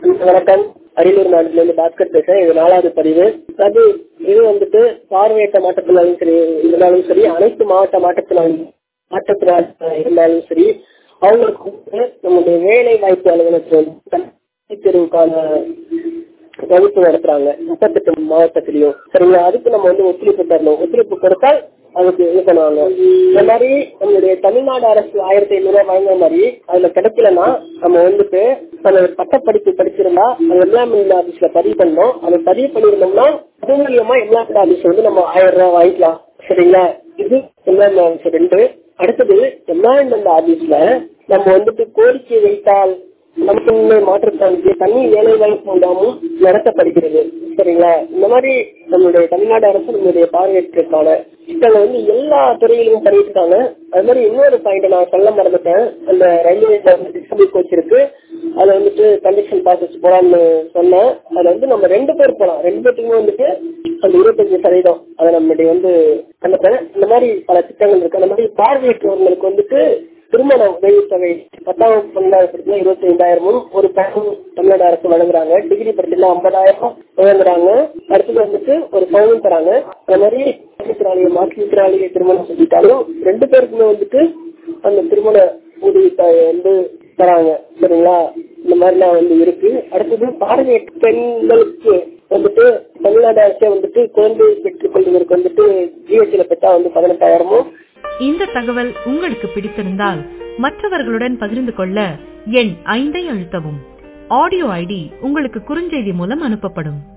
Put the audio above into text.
வணக்கம் அரியலூர் மாவட்டத்துல இருந்து பாஸ்கர் பேசுறேன் இது நாலாவது பதிவு அது இது வந்துட்டு பார்வையற்ற மாற்றத்தினாலும் சரி இருந்தாலும் சரி அனைத்து மாவட்ட மாற்றத்தினாலும் மாற்றத்தினால் இருந்தாலும் சரி அவங்களுக்கு வந்து நம்முடைய வேலை வாய்ப்பு அலுவலகத்தில் வந்து தனித் தேர்வுக்கான வகுப்பு நடத்துறாங்க முப்பத்தெட்டு மாவட்டத்திலையும் சரிங்களா அதுக்கு நம்ம வந்து ஒத்துழைப்பு தரணும் ஒத்துழைப்பு கொடுத்தால் அதுக்கு இது பண்ணுவாங்க இந்த மாதிரி நம்மளுடைய தமிழ்நாடு அரசு ஆயிரத்தி ஐநூறு ரூபாய் வழங்குற மாதிரி அதுல கிடைக்கலன்னா நம்ம வந்துட்டு நம்ம பட்டப்படிப்பு படிச்சிருந்தா அது எம்ப்ளாய்மெண்ட் ஆபீஸ்ல பதிவு பண்ணோம் அதை பதிவு பண்ணிருந்தோம்னா அது மூலியமா எம்ப்ளாய்மெண்ட் ஆபீஸ் வந்து நம்ம ஆயிரம் ரூபாய் வாங்கிக்கலாம் சரிங்களா இது எம்ப்ளாய்மெண்ட் ஆபீஸ் ரெண்டு அடுத்தது எம்ப்ளாய்மெண்ட் ஆபீஸ்ல நம்ம வந்துட்டு கோரிக்கை வைத்தால் நமக்கு மாற்றுத்தாளுக்கு தனி வேலை வாய்ப்பு முகாமும் நடத்தப்படுகிறது சரிங்களா இந்த மாதிரி நம்மளுடைய தமிழ்நாடு அரசு நம்மளுடைய பார்வையற்றக்கான திட்டங்களை வந்து எல்லா துறையிலும் பண்ணிட்டு இருக்காங்க அது மாதிரி இன்னொரு பாயிண்ட் நான் சொல்ல மறந்துட்டேன் அந்த ரயில்வே டிஸ்பிள் கோச் இருக்கு அதுல வந்துட்டு கண்டிஷன் பாசஸ் போலாம்னு சொன்னேன் அதுல வந்து நம்ம ரெண்டு பேர் போலாம் ரெண்டு பேருக்குமே வந்துட்டு அந்த இருபத்தஞ்சு சதவீதம் அதை நம்மளுடைய வந்து கண்டப்பேன் இந்த மாதிரி பல திட்டங்கள் இருக்கு அந்த மாதிரி பார்வையற்றவர்களுக்கு வந்துட்டு திருமண உதவித்தொகை பத்தாம் பன்னெண்டாவது படிச்சுனா இருபத்தி ஐந்தாயிரமும் ஒரு பணம் தமிழ்நாடு அரசு வழங்குறாங்க டிகிரி படிச்சுனா ஐம்பதாயிரம் வழங்குறாங்க அடுத்தது வந்துட்டு ஒரு பணமும் தராங்க அந்த மாதிரி மாற்றுத்திறனாளியை மாற்றுத்திறனாளியை திருமணம் செஞ்சுட்டாலும் ரெண்டு பேருக்குமே வந்துட்டு அந்த திருமண உதவி வந்து தராங்க சரிங்களா இந்த மாதிரிலாம் வந்து இருக்கு அடுத்தது பார்வையற்ற பெண்களுக்கு வந்துட்டு தமிழ்நாடு அரசே வந்துட்டு குழந்தை பெற்றுக் கொள்வதற்கு வந்துட்டு ஜிஹெச்ல பெற்றா வந்து பதினெட்டாயிரமும் இந்த தகவல் உங்களுக்கு பிடித்திருந்தால் மற்றவர்களுடன் பகிர்ந்து கொள்ள எண் ஐந்தை அழுத்தவும் ஆடியோ ஐடி உங்களுக்கு குறுஞ்செய்தி மூலம் அனுப்பப்படும்